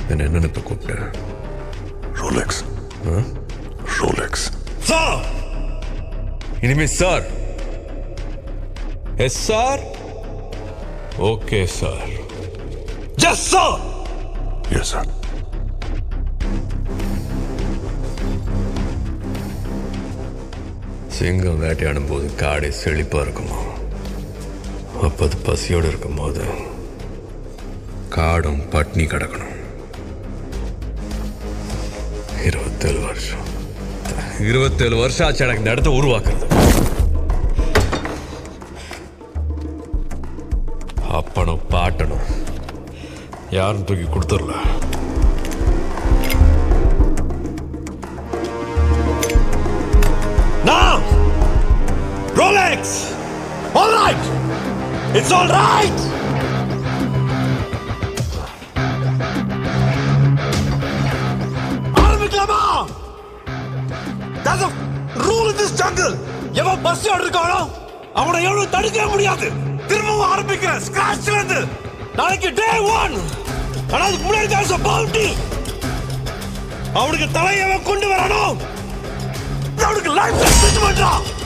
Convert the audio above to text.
என்ன என்ன நினைப்பு கூப்பிட்டேன் ரோலெக்ஸ் ரோலெக்ஸ் சார் இனிமே sir yes sir okay sir just sir yes sir சிங்கம் வேட்டையாடும் போது காடை செழிப்பா இருக்குமா அப்ப அது பசியோடு இருக்கும் போது காடும் பட்னி கிடக்கணும் இருபத்தேழு வருஷம் இருபத்தேழு வருஷம் ஆச்சு எனக்கு இந்த இடத்த உருவாக்குறது அப்பனும் பாட்டனும் யாரும் தூக்கி கொடுத்துடல Now! Rolex! All right! It's all right! ஆரம்பிக்கலாமா There's a rule in this jungle. எவன் பஸ் இருக்கானோ அவனை எவ்வளவு தடுக்கவே முடியாது திரும்பவும் ஆரம்பிக்கிறேன் ஸ்கிராச்ல இருந்து நாளைக்கு டே ஒன் ஆனா அதுக்கு முன்னாடி there's a bounty. அவனுக்கு தலையை அவன் கொண்டு வரணும் அவனுக்கு லைஃப் பண்றான்